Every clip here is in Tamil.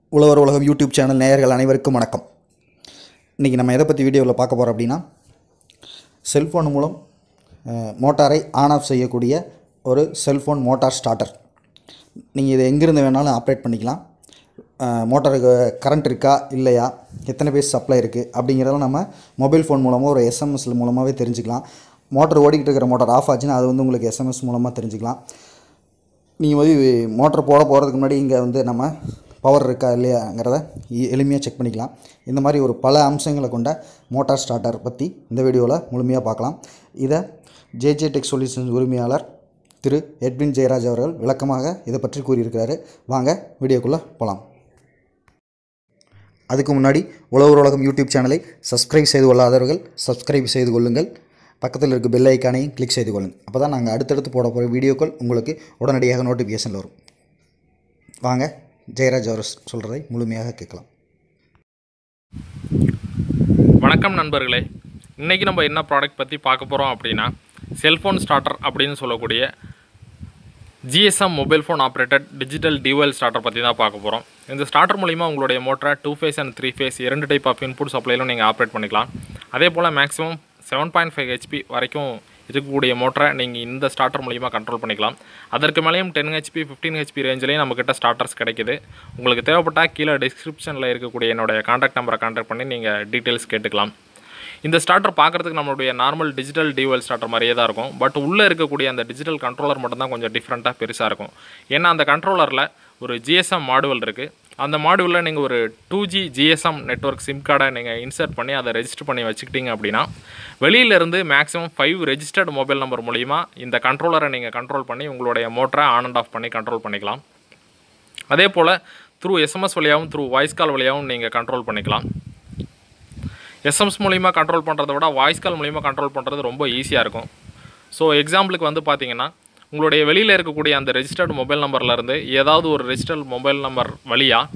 உழவர் உலகம் யூடியூப் சேனல் நேயர்கள் அனைவருக்கும் வணக்கம் இன்றைக்கி நம்ம எதை பற்றி வீடியோவில் பார்க்க போகிறோம் அப்படின்னா செல்ஃபோன் மூலம் அஹ், மோட்டாரை ஆன் ஆஃப் செய்யக்கூடிய ஒரு செல்ஃபோன் மோட்டார் ஸ்டார்டர் நீங்கள் இதை எங்கேருந்து வேணாலும் ஆப்ரேட் பண்ணிக்கலாம் அஹ், மோட்டாருக்கு கரண்ட் இருக்கா இல்லையா எத்தனை பேர் சப்ளை இருக்குது அப்படிங்கிறதெல்லாம் நம்ம மொபைல் ஃபோன் மூலமாக ஒரு எஸ்எம்எஸ் மூலமாகவே தெரிஞ்சுக்கலாம் மோட்டர் ஓடிக்கிட்டு இருக்கிற மோட்டார் ஆஃப் ஆச்சுன்னா அது வந்து உங்களுக்கு எஸ்எம்எஸ் மூலமாக தெரிஞ்சுக்கலாம் நீங்கள் வந்து மோட்டர் போட போகிறதுக்கு முன்னாடி இங்கே வந்து நம்ம பவர் இருக்கா இல்லையாங்கிறத எ- எளிமையாக செக் பண்ணிக்கலாம் இந்த மாதிரி ஒரு பல அம்சங்களை கொண்ட மோட்டார் ஸ்டார்டர் பற்றி இந்த வீடியோவில் முழுமையாக பார்க்கலாம் இதை ஜேஜே டெக் சொல்யூஷன்ஸ் உரிமையாளர் திரு எட்வின் ஜெயராஜ் அவர்கள் விளக்கமாக இதை பற்றி கூறியிருக்கிறாரு வாங்க வீடியோக்குள்ளே போகலாம் அதுக்கு முன்னாடி உழவர் உலகம் யூடியூப் சேனலை சப்ஸ்கிரைப் செய்து கொள்ளாதவர்கள் சப்ஸ்கிரைப் செய்து கொள்ளுங்கள் பக்கத்தில் இருக்க பெல் ஐக்கானையும் கிளிக் செய்து கொள்ளுங்கள் அப்போ தான் நாங்கள் அடுத்தடுத்து போட போகிற வீடியோக்கள் உங்களுக்கு உடனடியாக நோட்டிஃபிகேஷன் வரும் வாங்க ஜெயராஜ் அவர் சொல்கிறதை முழுமையாக கேட்கலாம் வணக்கம் நண்பர்களே இன்றைக்கி நம்ம என்ன ப்ராடக்ட் பற்றி பார்க்க போகிறோம் அப்படின்னா செல்ஃபோன் ஸ்டார்டர் அப்படின்னு சொல்லக்கூடிய GSM mobile phone operated digital dual starter பற்றி தான் பார்க்க போகிறோம் இந்த ஸ்டார்டர் மூலிமா உங்களுடைய மோட்டரை two phase and three phase இரண்டு டைப் ஆஃப் இன்புட் சப்ளைலும் நீங்கள் ஆப்ரேட் பண்ணிக்கலாம் அதே போல் maximum seven point five HP வரைக்கும் இருக்கக்கூடிய மோட்டரை நீங்கள் இந்த ஸ்டார்டர் மூலிமா கண்ட்ரோல் பண்ணிக்கலாம் அதற்கு மேலேயும் டென் ஹெச்பி ஃபிஃப்டீன் ஹெச்பி ரேஞ்சிலேயும் நம்மக்கிட்ட ஸ்டார்டர்ஸ் கிடைக்குது உங்களுக்கு தேவைப்பட்டால் கீழே டிஸ்கிரிப்ஷனில் இருக்கக்கூடிய என்னுடைய காண்டாக்ட் நம்பரை கான்டாக்ட் பண்ணி நீங்கள் டீட்டெயில்ஸ் கேட்டுக்கலாம் இந்த ஸ்டார்டர் பார்க்குறதுக்கு நம்மளுடைய நார்மல் டிஜிட்டல் டியூவல் ஸ்டார்டர் மாதிரியே தான் இருக்கும் பட் உள்ளே இருக்கக்கூடிய அந்த டிஜிட்டல் கண்ட்ரோலர் மட்டும்தான் கொஞ்சம் டிஃப்ரெண்ட்டாக பெருசாக இருக்கும் ஏன்னா அந்த கண்ட்ரோலரில் ஒரு ஜிஎஸ்எம் மாடுவல் இருக்குது அந்த மாடுவலில் நீங்கள் ஒரு two G GSM network SIM கார்டை நீங்கள் இன்சர்ட் பண்ணி அதை ரெஜிஸ்டர் பண்ணி வச்சுக்கிட்டீங்க அப்படின்னா வெளியிலேருந்து maximum five registered mobile number மூலிமா இந்த கண்ட்ரோலரை நீங்கள் கண்ட்ரோல் பண்ணி உங்களுடைய மோட்டரை ஆன் அண்ட் ஆஃப் பண்ணி கண்ட்ரோல் பண்ணிக்கலாம் அதே போல் த்ரூ எஸ்எம்எஸ் வழியாகவும் த்ரூ வாய்ஸ் கால் வழியாகவும் நீங்கள் கண்ட்ரோல் பண்ணிக்கலாம் எஸ்எம்எஸ் மூலிமா கண்ட்ரோல் பண்ணுறத விட வாய்ஸ் கால் மூலிமா கண்ட்ரோல் பண்ணுறது ரொம்ப ஈஸியாக இருக்கும் ஸோ எக்ஸாம்பிளுக்கு வந்து பார்த்தீங்கன்னா உங்களுடைய வெளியில் இருக்கக்கூடிய அந்த ரெஜிஸ்டர்டு மொபைல் நம்பர்லேருந்து ஏதாவது ஒரு ரெஜிஸ்டர்ட் மொபைல் நம்பர் வழியாக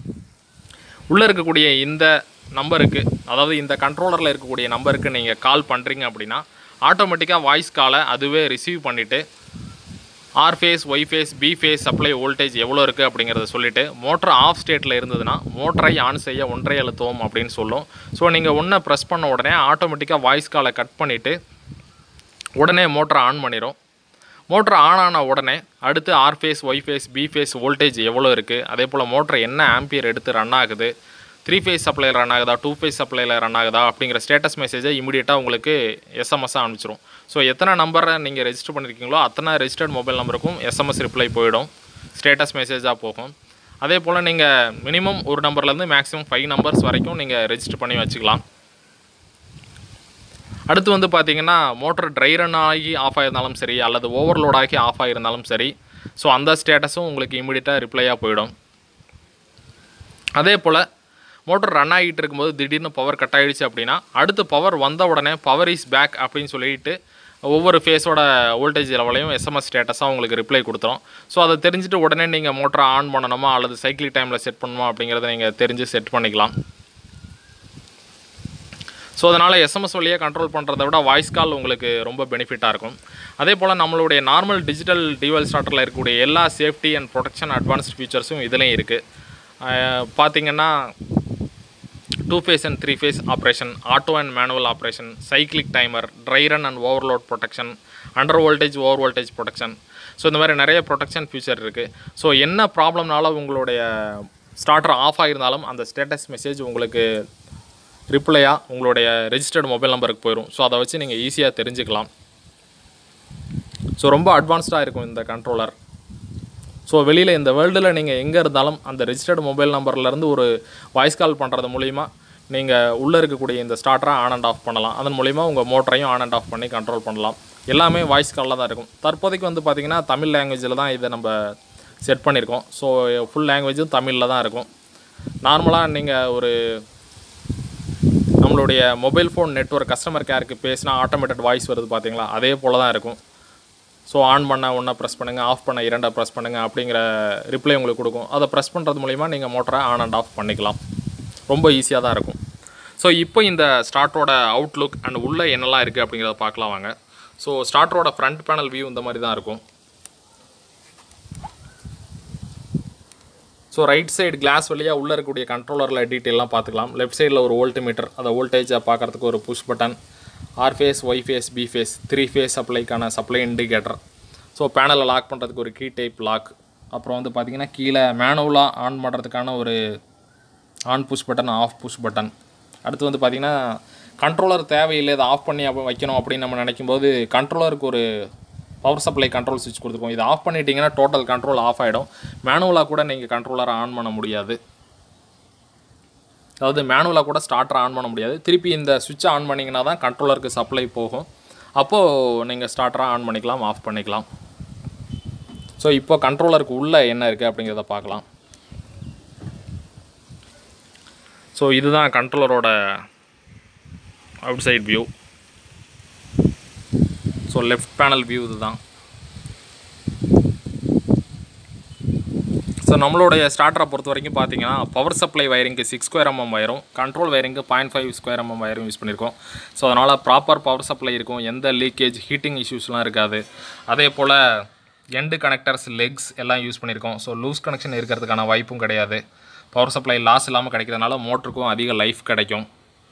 உள்ளே இருக்கக்கூடிய இந்த நம்பருக்கு அதாவது இந்த கண்ட்ரோலரில் இருக்கக்கூடிய நம்பருக்கு நீங்கள் கால் பண்ணுறீங்க அப்படின்னா ஆட்டோமேட்டிக்காக வாய்ஸ் காலை அதுவே ரிசீவ் பண்ணிவிட்டு R phase Y phase B phase supply voltage எவ்வளோ இருக்குது அப்படிங்கிறத சொல்லிவிட்டு மோட்டர் ஆஃப் ஸ்டேட்டில் இருந்ததுன்னா மோட்டரை ஆன் செய்ய ஒன்றை அழுத்துவோம் அப்படின்னு சொல்லும் ஸோ நீங்கள் ஒன்றை ப்ரெஸ் பண்ண உடனே ஆட்டோமேட்டிக்காக வாய்ஸ் காலை கட் பண்ணிவிட்டு உடனே மோட்டரை ஆன் பண்ணிடும் மோட்டர் ஆன் ஆன உடனே அடுத்து R phase Y phase B phase voltage எவ்வளோ இருக்குது அதே போல் மோட்டர் என்ன ஆம்பியர் எடுத்து ரன் ஆகுது த்ரீ ஃபேஸ் சப்ளையில் ரன் ஆகுதா டூ ஃபேஸ் சப்ளையில் ரன் ஆகுதா அப்படிங்கிற ஸ்டேட்டஸ் மெசேஜை இமீடியட்டாக உங்களுக்கு எஸ்எம்எஸ்ஸாக அனுப்பிச்சிரும் ஸோ எத்தனை நம்பரை நீங்கள் ரெஜிஸ்டர் பண்ணியிருக்கீங்களோ அத்தனை ரெஜிஸ்டர்ட் மொபைல் நம்பருக்கும் எஸ்எம்எஸ் ரிப்ளை போயிடும் ஸ்டேட்டஸ் மெசேஜாக போகும் அதே போல் நீங்கள் மினிமம் ஒரு நம்பர்லேருந்து மேக்ஸிமம் ஃபைவ் நம்பர்ஸ் வரைக்கும் நீங்கள் ரெஜிஸ்டர் பண்ணி வச்சுக்கலாம் அடுத்து வந்து பார்த்தீங்கன்னா மோட்டர் ட்ரை ரன் ஆகி ஆஃப் ஆகிருந்தாலும் சரி அல்லது ஓவர்லோட் ஆகி ஆஃப் ஆகிருந்தாலும் சரி ஸோ அந்த ஸ்டேட்டஸும் உங்களுக்கு இமீடியட்டாக ரிப்ளையாக போயிடும் அதே போல் மோட்டர் ரன் ஆகிட்டு இருக்கும்போது திடீர்னு பவர் கட் ஆகிடுச்சு அப்படின்னா அடுத்து பவர் வந்த உடனே பவர் இஸ் பேக் அப்படின்னு சொல்லிட்டு ஒவ்வொரு ஃபேஸோட வோல்டேஜ் லெவலையும் எஸ்எம்எஸ் ஸ்டேட்டஸாக உங்களுக்கு ரிப்ளை கொடுத்துரும் ஸோ அதை தெரிஞ்சுட்டு உடனே நீங்கள் மோட்டரை ஆன் பண்ணணுமா அல்லது சைக்கிள் டைமில் செட் பண்ணணுமா அப்படிங்கிறத நீங்கள் தெரிஞ்சு செட் பண்ணிக்கலாம் ஸோ அதனால் எஸ்எம்எஸ் வழியாக கண்ட்ரோல் பண்ணுறத விட வாய்ஸ் கால் உங்களுக்கு ரொம்ப பெனிஃபிட்டாக இருக்கும் அதே போல் நம்மளுடைய நார்மல் டிஜிட்டல் டியூவல் ஸ்டார்டரில் இருக்கக்கூடிய எல்லா சேஃப்டி அண்ட் ப்ரொடெக்ஷன் அட்வான்ஸ்ட் ஃபீச்சர்ஸும் இதுலேயும் இருக்குது பார்த்தீங்கன்னா two phase and three phase operation auto and manual operation cyclic timer dry run and overload protection under voltage over voltage protection so இந்த மாதிரி நிறைய ப்ரொடெக்ஷன் ஃபீச்சர் இருக்குது ஸோ என்ன ப்ராப்ளம்னால உங்களுடைய ஸ்டார்டர் ஆஃப் ஆகியிருந்தாலும் அந்த ஸ்டேட்டஸ் மெசேஜ் உங்களுக்கு ரிப்ளையாக உங்களுடைய ரெஜிஸ்டர்டு மொபைல் நம்பருக்கு போயிடும் ஸோ அதை வச்சு நீங்கள் ஈஸியாக தெரிஞ்சுக்கலாம் ஸோ ரொம்ப அட்வான்ஸ்டாக இருக்கும் இந்த கண்ட்ரோலர் ஸோ வெளியில் இந்த வேர்ல்டில் நீங்கள் எங்கே இருந்தாலும் அந்த ரெஜிஸ்டர்டு மொபைல் நம்பர்லேருந்து ஒரு வாய்ஸ் கால் பண்ணுறது மூலிமா நீங்கள் உள்ளே இருக்கக்கூடிய இந்த ஸ்டார்டரை ஆன் அண்ட் ஆஃப் பண்ணலாம் அதன் மூலிமா உங்கள் மோட்டரையும் ஆன் அண்ட் ஆஃப் பண்ணி கண்ட்ரோல் பண்ணலாம் எல்லாமே வாய்ஸ் காலில் தான் இருக்கும் தற்போதைக்கு வந்து பார்த்திங்கன்னா தமிழ் லாங்குவேஜில் தான் இதை நம்ம செட் பண்ணியிருக்கோம் ஸோ ஃபுல் லாங்குவேஜும் தமிழில் தான் இருக்கும் நார்மலாக நீங்கள் ஒரு நம்மளுடைய மொபைல் ஃபோன் நெட்ஒர்க் கஸ்டமர் கேருக்கு பேசினா ஆட்டோமேட்டட் வாய்ஸ் வருது பார்த்தீங்களா அதே போல் தான் இருக்கும் ஸோ ஆன் பண்ண ஒன்றா ப்ரெஸ் பண்ணுங்கள் ஆஃப் பண்ண இரண்டா ப்ரெஸ் பண்ணுங்கள் அப்படிங்கிற ரிப்ளை உங்களுக்கு கொடுக்கும் அதை ப்ரெஸ் பண்ணுறது மூலிமா நீங்கள் மோட்டரை ஆன் அண்ட் ஆஃப் பண்ணிக்கலாம் ரொம்ப ஈஸியாக தான் இருக்கும் ஸோ இப்போ இந்த ஸ்டார்ட்டோட அவுட்லுக் அண்ட் உள்ளே என்னெல்லாம் இருக்குது அப்படிங்கிறத பார்க்கலாம் வாங்க ஸோ ஸ்டார்ட்டரோட ஃப்ரண்ட் பேனல் வியூ இந்த மாதிரி தான் இருக்கும் so so right side glass வழியாக உள்ளே இருக்கக்கூடிய கண்ட்ரோலரில் டீட்டெயிலாம் பார்த்துக்கலாம் லெஃப்ட் சைடில் ஒரு வோல்ட் மீட்டர் அந்த வோல்டேஜை பார்க்குறதுக்கு ஒரு push button R phase Y phase B phase three phase சப்ளைக்கான சப்ளை இண்டிகேட்டர் ஸோ பேனலை லாக் பண்ணுறதுக்கு ஒரு கீ டைப் லாக் அப்புறம் வந்து பார்த்திங்கன்னா கீழே மேனுவலாக ஆன் பண்ணுறதுக்கான ஒரு on push button off push button அடுத்து வந்து பார்த்திங்கன்னா கண்ட்ரோலர் தேவையில்லை இதை ஆஃப் பண்ணி அப்ப வைக்கணும் அப்படின்னு நம்ம நினைக்கும்போது கண்ட்ரோலருக்கு ஒரு பவர் சப்ளை கண்ட்ரோல் சுவிட்ச் கொடுத்துருக்கோம் இதை ஆஃப் பண்ணிட்டீங்கன்னா டோட்டல் கண்ட்ரோல் ஆஃப் ஆகிடும் மேனுவலாக கூட நீங்கள் கண்ட்ரோலரை ஆன் பண்ண முடியாது அதாவது மேனுவலாக கூட ஸ்டார்டரை ஆன் பண்ண முடியாது திருப்பி இந்த சுவிட்சை ஆன் பண்ணிங்கன்னா தான் கண்ட்ரோலருக்கு சப்ளை போகும் அப்போது நீங்கள் ஸ்டார்டராக ஆன் பண்ணிக்கலாம் ஆஃப் பண்ணிக்கலாம் ஸோ இப்போ கண்ட்ரோலருக்கு உள்ளே என்ன இருக்குது அப்படிங்கிறத பார்க்கலாம் ஸோ இதுதான் கண்ட்ரோலரோட outside view so left panel view இதுதான் ஸோ நம்மளுடைய ஸ்டார்டரை பொறுத்த வரைக்கும் பார்த்தீங்கன்னா பவர் சப்ளை வயரிங்க்கு சிக்ஸ் ஸ்கொயர் எம்எம் வயரும் கண்ட்ரோல் வயரிங்க்கு பாயிண்ட் ஃபைவ் ஸ்கொயர் எம்எம் வயரும் யூஸ் பண்ணியிருக்கோம் ஸோ அதனால் ப்ராப்பர் பவர் சப்ளை இருக்கும் எந்த லீக்கேஜ் ஹீட்டிங் இஷ்யூஸ்லாம் இருக்காது அதே போல் எண்டு கனெக்டர்ஸ் லெக்ஸ் எல்லாம் யூஸ் பண்ணியிருக்கோம் ஸோ லூஸ் கனெக்ஷன் இருக்கிறதுக்கான வாய்ப்பும் கிடையாது பவர் சப்ளை லாஸ் இல்லாமல் கிடைக்கிறதுனால மோட்டருக்கும் அதிக லைஃப் கிடைக்கும்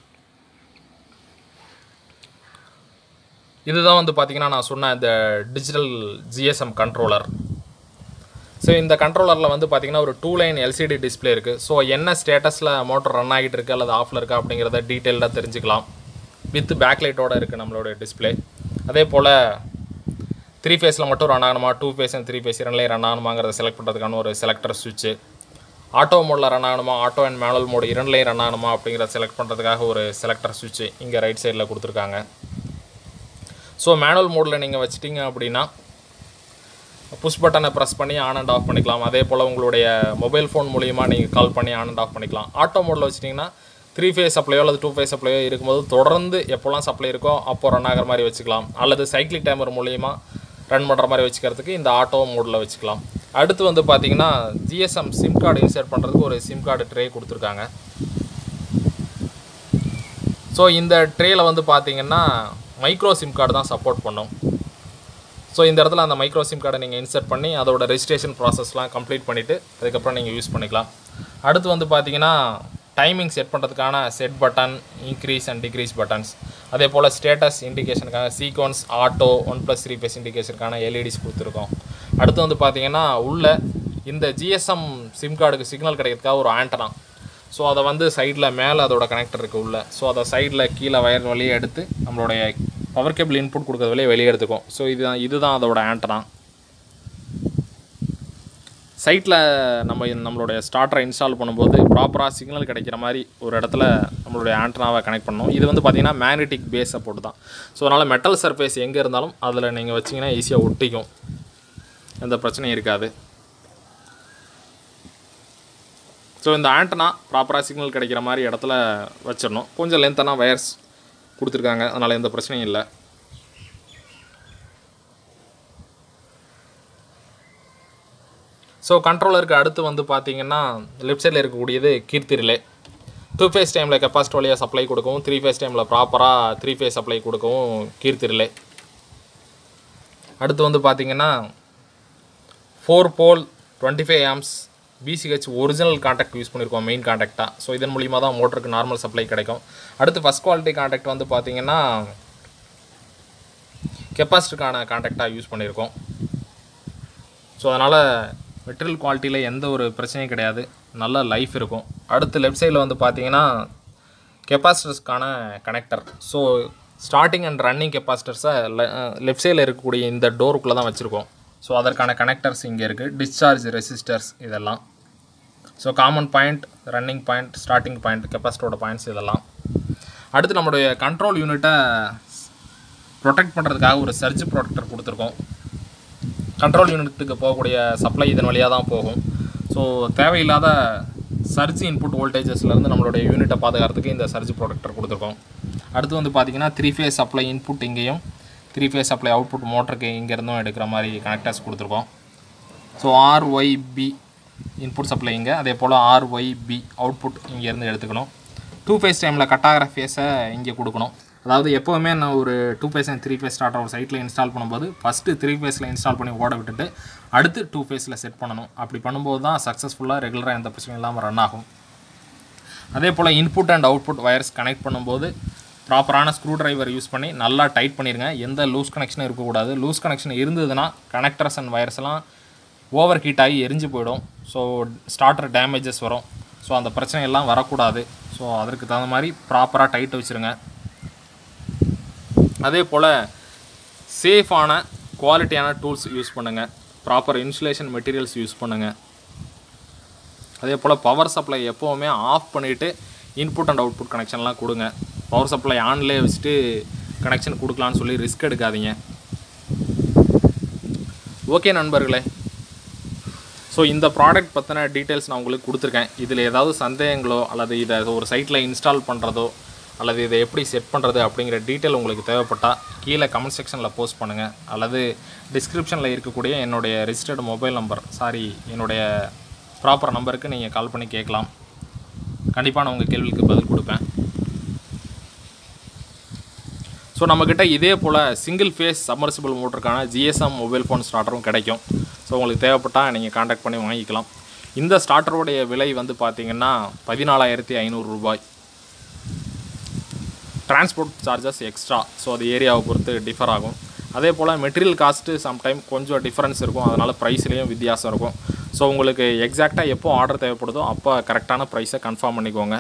இதுதான் வந்து பார்த்திங்கன்னா நான் சொன்ன இந்த டிஜிட்டல் ஜிஎஸ்எம் கண்ட்ரோலர் ஸோ இந்த கண்ட்ரோலரில் வந்து பார்த்திங்கன்னா ஒரு டூ லைன் எல்சிடி டிஸ்பிளே இருக்குது ஸோ என்ன ஸ்டேட்டஸில் மோட்டர் ரன் ஆகிட்டு இருக்குது அல்லது ஆஃபில் இருக்கா அப்படிங்கிறத டீட்டெயில்டாக தெரிஞ்சுக்கலாம் வித் பேக்லைட்டோடு இருக்குது நம்மளோட டிஸ்பிளே அதே போல் த்ரீ ஃபேஸில் மட்டும் ரன் ஆகணுமா two phase and three phase இரண்டுலேயும் ரன் ஆகணுமாங்கிறத செலக்ட் பண்ணுறதுக்கான ஒரு செலக்டர் சுவிட்சு ஆட்டோ மோடில் ரன் ஆகணுமா ஆட்டோ அண்ட் மேனுவல் மோடு இரண்டுலேயும் ரன் ஆகணுமா அப்படிங்கிறத செலக்ட் பண்ணுறதுக்காக ஒரு செலக்டர் சுவிட்சு இங்கே ரைட் சைடில் கொடுத்துருக்காங்க ஸோ மேனுவல் மோடில் நீங்கள் வச்சிட்டிங்க அப்படின்னா புஷ் பட்டனை ப்ரெஸ் பண்ணி ஆன் அண்ட் ஆஃப் பண்ணிக்கலாம் அதே போல் உங்களுடைய மொபைல் ஃபோன் மூலிமா நீங்கள் கால் பண்ணி ஆன் அண்ட் ஆஃப் பண்ணிக்கலாம் ஆட்டோ மோடில் வச்சிட்டிங்கன்னா த்ரீ ஃபேஸ் சப்ளையோ அல்லது டூ ஃபேஸ் சப்ளையோ இருக்கும்போது தொடர்ந்து எப்போல்லாம் சப்ளை இருக்கோ அப்போ ரன் ஆகிற மாதிரி வச்சுக்கலாம் அல்லது சைக்கிளிக் டைமர் மூலிமா ரன் பண்ணுற மாதிரி வச்சுக்கிறதுக்கு இந்த ஆட்டோ மோடில் வச்சுக்கலாம் அடுத்து வந்து பார்த்தீங்கன்னா ஜிஎஸ்எம் சிம் கார்டு இன்சர்ட் பண்ணுறதுக்கு ஒரு சிம் கார்டு ட்ரே கொடுத்துருக்காங்க ஸோ இந்த ட்ரேயில் வந்து பார்த்தீங்கன்னா மைக்ரோ சிம் கார்டு தான் சப்போர்ட் பண்ணும் ஸோ இந்த இடத்துல அந்த மைக்ரோ சிம் கார்டை நீங்கள் இன்சர்ட் பண்ணி அதோட ரெஜிஸ்ட்ரேஷன் ப்ராசஸ்லாம் கம்ப்ளீட் பண்ணிவிட்டு அதுக்கப்புறம் நீங்கள் யூஸ் பண்ணிக்கலாம் அடுத்து வந்து பார்த்தீங்கன்னா டைமிங் செட் பண்ணுறதுக்கான set button increase and decrease buttons அதே போல் ஸ்டேட்டஸ் இண்டிகேஷனுக்கான sequence auto one plus three plus இண்டிகேஷனுக்கான எல்இடிஸ் கொடுத்துருக்கோம் அடுத்து வந்து பார்த்தீங்கன்னா உள்ள இந்த ஜிஎஸ்எம் சிம் கார்டுக்கு சிக்னல் கிடைக்கிறதுக்காக ஒரு ஆண்டனா ஸோ அதை வந்து சைடில் மேலே அதோட கனெக்டர் இருக்குது உள்ள ஸோ அதை சைடில் கீழே வயர் வழியே எடுத்து நம்மளுடைய பவர் கேபிள் இன்புட் கொடுக்குறது வழியே வெளியே எடுத்துக்கும் ஸோ இதுதான் இதுதான் அதோட ஆண்டனா சைட்டில் நம்ம இந்த- நம்மளுடைய ஸ்டார்டரை இன்ஸ்டால் பண்ணும்போது ப்ராப்பராக சிக்னல் கிடைக்கிற மாதிரி ஒரு இடத்துல நம்மளுடைய ஆண்டனாவை கனெக்ட் பண்ணணும் இது வந்து பார்த்திங்கன்னா மேக்னெட்டிக் பேஸ் சப்போர்ட் தான் ஸோ அதனால் மெட்டல் சர்ஃபேஸ் எங்கே இருந்தாலும் அதில் நீங்கள் வச்சிங்கன்னா ஈஸியாக ஒட்டிக்கும் எந்த பிரச்சனையும் இருக்காது ஸோ இந்த ஆண்டனா ப்ராப்பராக சிக்னல் கிடைக்கிற மாதிரி இடத்துல வச்சிடணும் கொஞ்சம் லென்த்தான வயர்ஸ் கொடுத்துருக்காங்க அதனால் எந்த பிரச்சனையும் இல்லை ஸோ கண்ட்ரோலருக்கு அடுத்து வந்து பார்த்தீங்கன்னா லெஃப்ட் சைடில் இருக்கக்கூடியது கீர்த்தி ரிலே டூ ஃபேஸ் டைமில் கெப்பாசிட்டி வழியாக சப்ளை கொடுக்கவும் த்ரீ ஃபேஸ் டைமில் ப்ராப்பராக த்ரீ ஃபேஸ் சப்ளை கொடுக்கவும் கீர்த்தி ரிலே அடுத்து வந்து பார்த்தீங்கன்னா four pole twenty five amps PCH original contact use பண்ணியிருக்கோம் மெயின் காண்டாக்டாக ஸோ இதன் மூலிமா தான் மோட்டருக்கு நார்மல் சப்ளை கிடைக்கும் அடுத்து ஃபஸ்ட் குவாலிட்டி காண்டாக்ட் வந்து பார்த்தீங்கன்னா கெப்பாசிட்டிக்கான காண்டாக்டாக யூஸ் பண்ணியிருக்கோம் ஸோ அதனால் மெட்டீரியல் குவாலிட்டியில் எந்த ஒரு பிரச்சனையும் கிடையாது நல்ல லைஃப் இருக்கும் அடுத்து லெஃப்ட் சைடில் வந்து பார்த்தீங்கன்னா கெப்பாசிட்டர்ஸ்க்கான connector so starting and running கெப்பாசிட்டர்ஸை லெஃப்ட் சைடில் இருக்கக்கூடிய இந்த டோருக்குள்ளே தான் வச்சுருக்கோம் ஸோ அதற்கான கனெக்டர்ஸ் இங்கே இருக்குது டிஸ்சார்ஜ் ரெசிஸ்டர்ஸ் இதெல்லாம் so common point running point starting point கெப்பாசிட்டரோட பாயிண்ட்ஸ் இதெல்லாம் அடுத்து நம்மளுடைய கண்ட்ரோல் யூனிட்டை ப்ரொடெக்ட் பண்ணுறதுக்காக ஒரு சர்ஜ் ப்ரொடெக்டர் கொடுத்துருக்கோம் கண்ட்ரோல் யூனிட்டுக்கு போகக்கூடிய சப்ளை இதன் வழியாக தான் போகும் ஸோ தேவையில்லாத சர்ஜ் இன்புட் வோல்டேஜஸ்லேருந்து நம்மளுடைய யூனிட்டை பாதுகாக்கிறதுக்கு இந்த சர்ஜ் ப்ரொடெக்டர் கொடுத்துருக்கோம் அடுத்து வந்து பார்த்திங்கன்னா த்ரீ ஃபேஸ் சப்ளை இன்புட் இங்கேயும் த்ரீ ஃபேஸ் சப்ளை அவுட்புட் மோட்டருக்கு இங்கேருந்தும் எடுக்கிற மாதிரி கனெக்டர்ஸ் கொடுத்துருக்கோம் ஸோ ஆர்ஒய்பி இன்புட் சப்ளை இங்கே அதே போல் ஆர்ஒய்பி அவுட்புட் இங்கேருந்து எடுத்துக்கணும் டூ ஃபேஸ் டைமில் கட் ஆகிற ஃபேஸை இங்கே கொடுக்கணும் அதாவது எப்போவுமே நான் ஒரு two phase and three phase starter ஒரு சைட்டில் இன்ஸ்டால் பண்ணும்போது ஃபஸ்ட்டு த்ரீ ஃபேஸில் இன்ஸ்டால் பண்ணி ஓட விட்டுட்டு அடுத்து டூ ஃபேஸில் செட் பண்ணணும் அப்படி பண்ணும்போது தான் சக்ஸஸ்ஃபுல்லாக ரெகுலராக எந்த பிரச்சனையும் இல்லாமல் ரன் ஆகும் அதே போல் input and output wires connect பண்ணும்போது ப்ராப்பரான ஸ்க்ரூ டிரைவர் யூஸ் பண்ணி நல்லா டைட் பண்ணிடுங்க எந்த லூஸ் கனெக்ஷனும் இருக்கக்கூடாது லூஸ் கனெக்ஷன் இருந்ததுன்னா கனெக்டர்ஸ் அண்ட் வயர்ஸ்லாம் ஓவர் ஹீட் ஆகி எரிஞ்சு போயிடும் ஸோ ஸ்டார்டர் டேமேஜஸ் வரும் ஸோ அந்த பிரச்சனையெல்லாம் வரக்கூடாது ஸோ அதற்கு தகுந்த மாதிரி ப்ராப்பராக டைட் வச்சுருங்க அதே போல் சேஃபான குவாலிட்டியான டூல்ஸ் யூஸ் பண்ணுங்கள் ப்ராப்பர் இன்சுலேஷன் மெட்டீரியல்ஸ் யூஸ் பண்ணுங்கள் அதே போல் பவர் சப்ளை எப்போவுமே ஆஃப் பண்ணிவிட்டு இன்புட் அண்ட் அவுட்புட் கனெக்ஷன்லாம் கொடுங்க பவர் சப்ளை ஆன்லேயே வச்சுட்டு கனெக்ஷன் கொடுக்கலான்னு சொல்லி ரிஸ்க் எடுக்காதீங்க ஓகே நண்பர்களே ஸோ இந்த ப்ராடக்ட் பற்றின டீட்டெயில்ஸ் நான் உங்களுக்கு கொடுத்துருக்கேன் இதில் ஏதாவது சந்தேகங்களோ அல்லது இதை ஒரு சைட்டில் இன்ஸ்டால் பண்ணுறதோ அல்லது இதை எப்படி செட் பண்ணுறது அப்படிங்கிற டீட்டெயில் உங்களுக்கு தேவைப்பட்டால் கீழே கமெண்ட் செக்ஷனில் போஸ்ட் பண்ணுங்கள் அல்லது டிஸ்கிரிப்ஷனில் இருக்கக்கூடிய என்னுடைய ரெஜிஸ்டர்டு மொபைல் நம்பர் சாரி என்னுடைய ப்ராப்பர் நம்பருக்கு நீங்கள் கால் பண்ணி கேட்கலாம் கண்டிப்பாக நான் உங்கள் கேள்விக்கு பதில் கொடுப்பேன் ஸோ நம்மக்கிட்ட இதே போல் சிங்கிள் ஃபேஸ் சம்மர்சிபிள் மோட்டருக்கான ஜிஎஸ்எம் மொபைல் ஃபோன் ஸ்டார்டரும் கிடைக்கும் ஸோ உங்களுக்கு தேவைப்பட்டால் நீங்கள் காண்டாக்ட் பண்ணி வாங்கிக்கலாம் இந்த ஸ்டார்டருடைய விலை வந்து பார்த்திங்கன்னா பதினாலாயிரத்தி ஐநூறு ரூபாய் டிரான்ஸ்போர்ட் சார்ஜஸ் எக்ஸ்ட்ரா ஸோ அது ஏரியாவை பொறுத்து டிஃபர் ஆகும் அதே போல் மெட்டீரியல் காஸ்ட்டு சம்டைம் கொஞ்சம் டிஃப்ரென்ஸ் இருக்கும் அதனால் ப்ரைஸ்லேயும் வித்தியாசம் இருக்கும் ஸோ உங்களுக்கு எக்ஸாக்டாக எப்போ ஆர்டர் தேவைப்படுதோ அப்போ கரெக்டான ப்ரைஸை கன்ஃபார்ம் பண்ணிக்கோங்க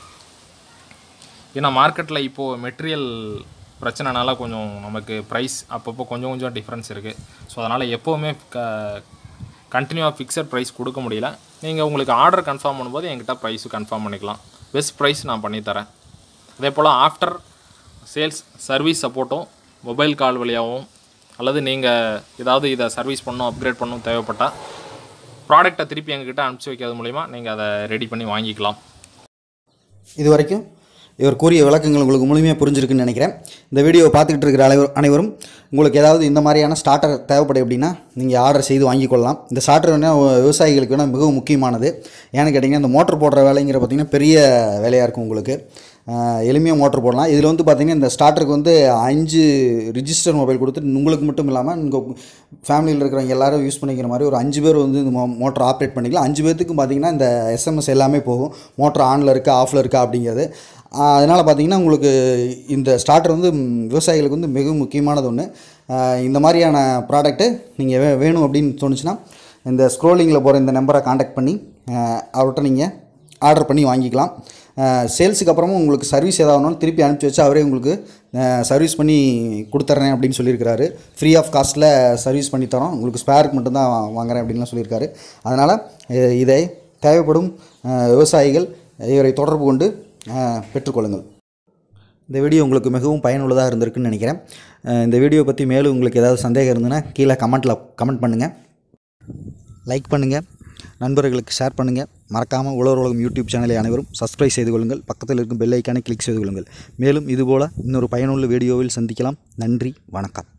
ஏன்னா மார்க்கெட்டில் இப்போது மெட்டீரியல் பிரச்சனைனால கொஞ்சம் நமக்கு ப்ரைஸ் அப்பப்போ கொஞ்சம் கொஞ்சம் டிஃப்ரென்ஸ் இருக்குது ஸோ அதனால் எப்போவுமே க கண்டினியூவாக ஃபிக்ஸட் ப்ரைஸ் கொடுக்க முடியல நீங்கள் உங்களுக்கு ஆர்டர் கன்ஃபார்ம் பண்ணும்போது என்கிட்ட ப்ரைஸு கன்ஃபார்ம் பண்ணிக்கலாம் பெஸ்ட் ப்ரைஸ் நான் பண்ணித்தரேன் அதே போல் ஆஃப்டர் சேல்ஸ் சர்வீஸ் சப்போர்ட்டும் மொபைல் கால் வழியாகவும் அல்லது நீங்கள் ஏதாவது இதை சர்வீஸ் பண்ணணும் அப்கிரேட் பண்ணணும் தேவைப்பட்டால் ப்ராடக்டை திருப்பி எங்ககிட்ட அனுப்பிச்சி வைக்கிறது மூலிமா நீங்கள் அதை ரெடி பண்ணி வாங்கிக்கலாம் இது வரைக்கும் இவர் கூறிய விளக்கங்கள் உங்களுக்கு முழுமையாக புரிஞ்சிருக்குன்னு நினைக்கிறேன் இந்த வீடியோவை பார்த்துக்கிட்டு இருக்கிற அனைவரும் அனைவரும் உங்களுக்கு ஏதாவது இந்த மாதிரியான ஸ்டார்டர் தேவைப்படும் அப்படின்னா நீங்கள் ஆர்டர் செய்து வாங்கிக் கொள்ளலாம் இந்த ஸ்டார்டர் வேணால் விவசாயிகளுக்கு வேணால் மிகவும் முக்கியமானது ஏன்னு கேட்டிங்கன்னா இந்த மோட்டர் போடுற வேலைங்கிற பார்த்திங்கன்னா பெரிய வேலையாக இருக்கும் உங்களுக்கு ஆஹ் எளிமையாக மோட்டர் போடலாம் இதில் வந்து பார்த்திங்கன்னா இந்த ஸ்டார்டருக்கு வந்து அஞ்சு ரிஜிஸ்டர் மொபைல் கொடுத்து உங்களுக்கு மட்டும் இல்லாமல் உங்கள் ஃபேமிலியில் இருக்கிறவங்க எல்லாரும் யூஸ் பண்ணிக்கிற மாதிரி ஒரு அஞ்சு பேர் வந்து இந்த மோட்டர் ஆப்ரேட் பண்ணிக்கலாம் அஞ்சு பேர்த்துக்கும் பார்த்திங்கன்னா இந்த எஸ்எம்எஸ் எல்லாமே போகும் மோட்டர் ஆனில் இருக்கா ஆஃபில் இருக்கா அப்படிங்கிறது அதனால் பார்த்திங்கன்னா உங்களுக்கு இந்த ஸ்டார்டர் வந்து ம், விவசாயிகளுக்கு வந்து மிகவும் முக்கியமானது ஒன்று இந்த மாதிரியான ப்ராடக்ட்டு நீங்கள் வே வேணும் அப்படின்னு தோணுச்சுன்னா இந்த ஸ்க்ரோலிங்கில் போகிற இந்த நம்பரை காண்டாக்ட் பண்ணி ஆஹ் அவர்கிட்ட நீங்கள் ஆர்டர் பண்ணி வாங்கிக்கலாம் சேல்ஸுக்கு அப்புறமும் உங்களுக்கு சர்வீஸ் ஏதாவதுனாலும் திருப்பி அனுப்பிச்சி வச்சு அவரே உங்களுக்கு சர்வீஸ் பண்ணி கொடுத்துட்றேன் அப்படின்னு சொல்லியிருக்கிறாரு ஃப்ரீ ஆஃப் காஸ்ட்டில் சர்வீஸ் பண்ணி தரோம் உங்களுக்கு ஸ்பேருக்கு மட்டும்தான் வாங்குறேன் அப்படின்லாம் சொல்லியிருக்காரு அதனால் அஹ், இதை தேவைப்படும் அஹ், விவசாயிகள் இவரை தொடர்பு கொண்டு அஹ், பெற்றுக்கொள்ளுங்கள் இந்த வீடியோ உங்களுக்கு மிகவும் பயனுள்ளதாக இருந்திருக்குன்னு நினைக்கிறேன் அஹ், இந்த வீடியோ பற்றி மேலும் உங்களுக்கு ஏதாவது சந்தேகம் இருந்ததுன்னா கீழே கமெண்ட்டில் கமெண்ட் பண்ணுங்கள் லைக் பண்ணுங்கள் நண்பர்களுக்கு ஷேர் பண்ணுங்கள் மறக்காமல் உழவர் உலகம் யூடியூப் சேனலை அனைவரும் சப்ஸ்கிரைப் செய்து கொள்ளுங்கள் பக்கத்தில் இருக்கும் பெல் ஐக்கானை கிளிக் செய்து கொள்ளுங்கள் மேலும் இதுபோல் இன்னொரு பயனுள்ள வீடியோவில் சந்திக்கலாம் நன்றி வணக்கம்